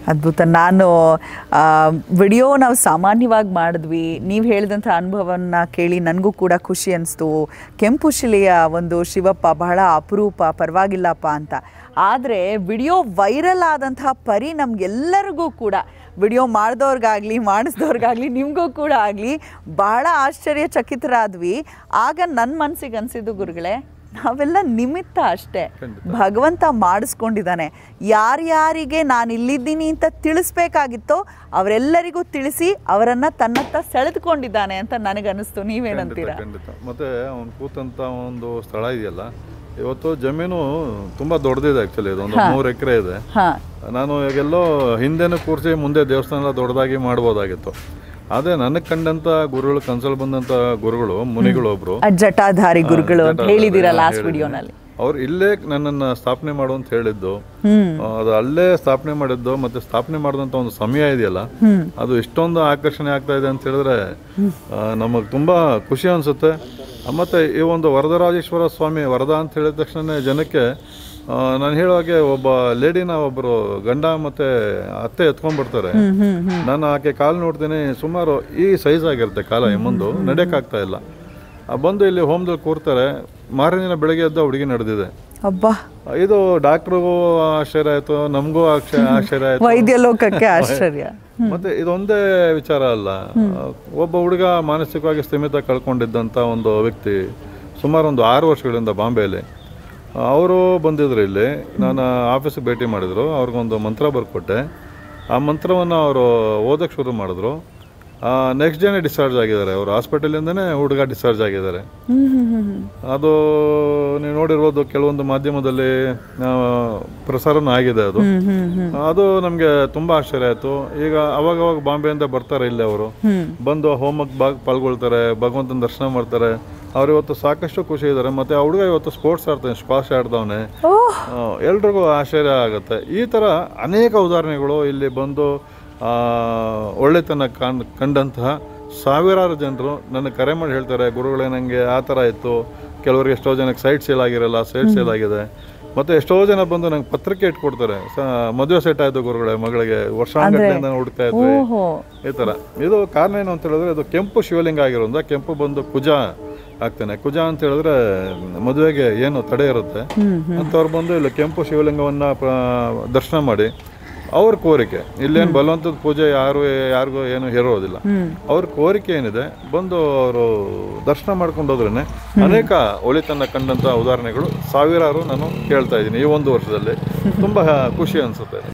ಅದ್ಭುತ ನಾನು ವಿಡಿಯೋ ನಾವು ಸಾಮಾನ್ಯವಾಗಿ ಮಾಡಿದ್ವಿ ನೀವು ಹೇಳಿದಂಥ ಅನುಭವವನ್ನು ಕೇಳಿ ನನಗೂ ಕೂಡ ಖುಷಿ ಅನಿಸ್ತು ಕೆಂಪು ಶಿಲೆಯ ಒಂದು ಶಿವಪ್ಪ ಬಹಳ ಅಪರೂಪ ಪರವಾಗಿಲ್ಲಪ್ಪ ಅಂತ ಆದರೆ ವಿಡಿಯೋ ವೈರಲ್ ಆದಂತಹ ಪರಿ ನಮಗೆಲ್ಲರಿಗೂ ಕೂಡ ವಿಡಿಯೋ ಮಾಡಿದವ್ರಿಗಾಗಲಿ ಮಾಡಿಸಿದವ್ರಿಗಾಗಲಿ ನಿಮಗೂ ಕೂಡ ಆಗಲಿ ಬಹಳ ಆಶ್ಚರ್ಯಚಕಿತರಾದ್ವಿ ಆಗ ನನ್ನ ಮನಸ್ಸಿಗೆ ಅನಿಸಿದ್ದು ಗುರುಗಳೇ ನಾವೆಲ್ಲ ನಿಮಿತ್ತ ಅಷ್ಟೇ ಭಗವಂತ ಮಾಡಿಸ್ಕೊಂಡಿದ್ದಾನೆ ಯಾರ್ಯಾರಿಗೆ ನಾನು ಇಲ್ಲಿದ್ದೀನಿ ಅಂತ ತಿಳಿಸ್ಬೇಕಾಗಿತ್ತೋ ಅವರೆಲ್ಲರಿಗೂ ತಿಳಿಸಿ ಅವರನ್ನ ತನ್ನತ್ತ ಸೆಳೆದುಕೊಂಡಿದ್ದಾನೆ ಅಂತ ನನಗನ್ನಿಸ್ತು ನೀವೇನಂತೀರಾ ಖಂಡಿತ ಮತ್ತೆ ಅವ್ನು ಕೂತಂತ ಒಂದು ಸ್ಥಳ ಇದೆಯಲ್ಲ ಇವತ್ತು ಜಮೀನು ತುಂಬಾ ದೊಡ್ಡದಿದೆ ಆಕ್ಚುಲಿ ಇದು ಒಂದು ಮೂರು ಎಕರೆ ಇದೆ ಹಾ ನಾನು ಇವಾಗೆಲ್ಲೋ ಹಿಂದೆನೂ ಕೂರಿಸಿ ಮುಂದೆ ದೇವಸ್ಥಾನ ಎಲ್ಲ ದೊಡ್ಡದಾಗಿ ಮಾಡ್ಬೋದಾಗಿತ್ತು ಆದರೆ ನನಗೆ ಕಂಡಂತ ಗುರುಗಳು ಕನ್ಸಲ್ ಬಂದಂತ ಗುರುಗಳು ಮುನಿಗಳು ಒಬ್ರು ಆ ಜಟಾಧಾರಿ ಗುರುಗಳು ಅಂತ ಹೇಳಿದ್ದೀರಾ ಲಾಸ್ಟ್ ವಿಡಿಯೋನಲ್ಲಿ ಅವ್ರು ಇಲ್ಲೇ ನನ್ನನ್ನು ಸ್ಥಾಪನೆ ಮಾಡು ಅಂತ ಹೇಳಿದ್ದು ಹ್ಮ್ ಆ, ಅದು ಅಲ್ಲೇ ಸ್ಥಾಪನೆ ಮಾಡಿದ್ದು ಮತ್ತೆ ಸ್ಥಾಪನೆ ಮಾಡಿದಂಥ ಒಂದು ಸಮಯ ಇದೆಯಲ್ಲ ಅದು ಇಷ್ಟೊಂದು ಆಕರ್ಷಣೆ ಆಗ್ತಾ ಇದೆ ಅಂತ ಹೇಳಿದ್ರೆ ನಮಗೆ ತುಂಬಾ ಖುಷಿ ಅನಿಸುತ್ತೆ ಮತ್ತೆ ಈ ಒಂದು ವರದರಾಜೇಶ್ವರ ಸ್ವಾಮಿ ವರದ ಅಂತ ಹೇಳಿದ ತಕ್ಷಣ ಜನಕ್ಕೆ ನಾನು ಹೇಳುವಾಗೆ ಒಬ್ಬ ಲೇಡಿನ ಒಬ್ಬರು ಗಂಡ ಮತ್ತೆ ಅತ್ತೆ ಎತ್ಕೊಂಡ್ಬಿಡ್ತಾರೆ ನಾನು ಆಕೆ ಕಾಲು ನೋಡ್ತೀನಿ ಸುಮಾರು ಈ ಸೈಜ್ ಆಗಿರುತ್ತೆ ಕಾಲ ಮುಂದು ನಡೆಯೋಕ್ಕಾಗ್ತಾ ಇಲ್ಲ ಆ ಬಂದು ಇಲ್ಲಿ ಹೋಮ್ದಲ್ಲಿ ಕೂರ್ತಾರೆ ಮಾರನೇ ದಿನ ಬೆಳಗ್ಗೆ ಎದ್ದು ಹುಡುಗಿ ನಡೆದಿದೆ ಅಬ್ಬಾ ಇದು ಡಾಕ್ಟ್ರಿಗೂ ಆಶ್ಚರ್ಯ ಆಯ್ತು ನಮಗೂ ಆಶ್ಚರ್ಯ ಆಶ್ಚರ್ಯ ಆಯ್ತು ವೈದ್ಯ ಲೋಕಕ್ಕೆ ಆಶ್ಚರ್ಯ ಮತ್ತೆ ಇದೊಂದೇ ವಿಚಾರ ಅಲ್ಲ ಒಬ್ಬ ಹುಡುಗ ಮಾನಸಿಕವಾಗಿ ಸ್ಥಿಮಿತ ಕಳ್ಕೊಂಡಿದ್ದಂಥ ಒಂದು ವ್ಯಕ್ತಿ ಸುಮಾರು ಒಂದು ಆರು ವರ್ಷಗಳಿಂದ ಬಾಂಬೆಯಲ್ಲಿ ಅವರು ಬಂದಿದ್ರು ಇಲ್ಲಿ ನಾನು ಆಫೀಸಿಗೆ ಭೇಟಿ ಮಾಡಿದ್ರು ಅವ್ರಿಗೊಂದು ಮಂತ್ರ ಬರ್ಕೊಟ್ಟೆ ಆ ಮಂತ್ರವನ್ನು ಅವರು ಓದಕ್ಕೆ ಶುರು ಮಾಡಿದ್ರು ನೆಕ್ಸ್ಟ್ ಡೇನೇ ಡಿಸ್ಚಾರ್ಜ್ ಆಗಿದ್ದಾರೆ ಅವರು ಹಾಸ್ಪಿಟಲಿಂದನೇ ಹುಡುಗ ಡಿಸ್ಚಾರ್ಜ್ ಆಗಿದ್ದಾರೆ ಹ್ಮ್ ಹ್ಮ್ ಹ್ಮ್ ಹ್ಮ್ ಅದು ನೀವು ನೋಡಿರ್ಬೋದು ಕೆಲವೊಂದು ಮಾಧ್ಯಮದಲ್ಲಿ ಆ, ಪ್ರಸಾರನೂ ಆಗಿದೆ ಅದು ಹ್ಮ್ ಹ್ಮ್ ಹ್ಮ್ ಅದು ನಮಗೆ ತುಂಬಾ ಆಶ್ಚರ್ಯ ಆಯ್ತು ಈಗ ಅವಾಗ ಅವಾಗ ಬಾಂಬೆಯಿಂದ ಬರ್ತಾರೆ ಇಲ್ಲಿ ಅವರು ಹ್ಮ್ ಬಂದು ಹೋಮಕ್ಕೆ ಭಾಗ ಪಾಲ್ಗೊಳ್ತಾರೆ ಭಗವಂತನ ದರ್ಶನ ಮಾಡ್ತಾರೆ ಅವ್ರು ಇವತ್ತು ಸಾಕಷ್ಟು ಖುಷಿ ಇದ್ದಾರೆ ಮತ್ತೆ ಆ ಹುಡುಗ ಇವತ್ತು ಸ್ಪೋರ್ಟ್ಸ್ ಆಡ್ತಾನೆ ಸ್ಕ್ವಾಶ್ ಆಡ್ದವನೆ ಓಹ್ ಎಲ್ರಿಗೂ ಆಶ್ಚರ್ಯ ಆಗುತ್ತೆ ಈ ಥರ ಅನೇಕ ಉದಾಹರಣೆಗಳು ಇಲ್ಲಿ ಬಂದು ಆ, ಒಳ್ಳೆತನ ಕಾಣ್ ಕಂಡಂತಹ ಸಾವಿರಾರು ಜನರು ನನಗೆ ಕರೆ ಮಾಡಿ ಹೇಳ್ತಾರೆ ಗುರುಗಳೇ ನನಗೆ ಆ ಥರ ಇತ್ತು ಕೆಲವರಿಗೆ ಎಷ್ಟೋ ಜನಕ್ಕೆ ಸೈಟ್ ಸೇಲ್ ಆಗಿರಲ್ಲ ಸೈಟ್ ಸೇಲ್ ಆಗಿದೆ ಮತ್ತು ಎಷ್ಟೋ ಜನ ಬಂದು ನಂಗೆ ಪತ್ರಿಕೆ ಇಟ್ಕೊಡ್ತಾರೆ ಸ ಮದುವೆ ಸೆಟ್ ಆಯಿತು ಗುರುಗಳೇ ಮಗಳಿಗೆ ವರ್ಷಾಂಗಟ್ಲೆಯಿಂದ ಹುಡುಕ್ತಾ ಇದ್ವಿ ಓಹೋ ಈ ಥರ ಇದು ಕಾರಣ ಏನು ಅಂತ ಹೇಳಿದ್ರೆ ಇದು ಕೆಂಪು ಶಿವಲಿಂಗ ಆಗಿರೋದ್ರಿಂದ ಕೆಂಪು ಬಂದು ಕುಜ ಆಗ್ತಾನೆ ಕುಜ ಅಂತ ಹೇಳಿದ್ರೆ ಮದುವೆಗೆ ಏನು ತಡೆ ಇರುತ್ತೆ ಹ್ಮ್ ಅಂಥವ್ರು ಬಂದು ಇಲ್ಲಿ ಕೆಂಪು ಶಿವಲಿಂಗವನ್ನು ದರ್ಶನ ಮಾಡಿ ಅವ್ರ ಕೋರಿಕೆ ಇಲ್ಲೇನು ಬಲವಂತದ ಪೂಜೆ ಯಾರು ಯಾರಿಗೂ ಏನು ಹೇರೋದಿಲ್ಲ ಹ್ಮ್ ಅವ್ರ ಕೋರಿಕೆ ಏನಿದೆ ಬಂದು ಅವರು ದರ್ಶನ ಮಾಡ್ಕೊಂಡು ಹೋದ್ರೇನೆ ಅನೇಕ ಒಳಿತನ್ನ ಕಂಡಂತ ಉದಾಹರಣೆಗಳು ಸಾವಿರಾರು ನಾನು ಕೇಳ್ತಾ ಇದ್ದೀನಿ ಈ ಒಂದು ವರ್ಷದಲ್ಲಿ ತುಂಬಾ ಖುಷಿ ಅನಿಸುತ್ತೆ